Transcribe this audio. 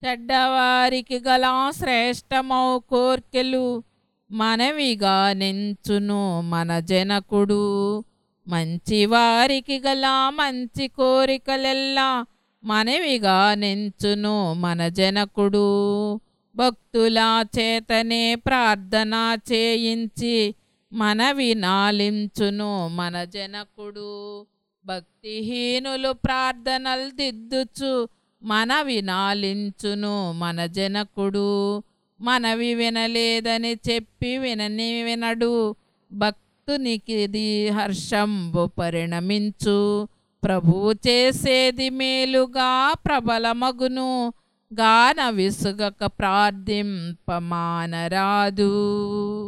చెడ్డవారికి గల శ్రేష్టమౌ కోర్కెలు మనవిగా నెంచును మన జనకుడు మంచివారికి గల మంచి కోరికలెల్లా మనవిగా నెంచును మన జనకుడు భక్తుల చేతనే ప్రార్థన చేయించి మనవి నాలించును మన జనకుడు భక్తిహీనులు ప్రార్థనలు దిద్దుచు మనవి నాలించును మన జనకుడు మనవి వినలేదని చెప్పి వినని వినడు భక్తునికిది హర్షంబు పరిణమించు ప్రభువు చేసేది మేలుగా ప్రబలమగును గాన విసుగక ప్రార్థింపమానరాదు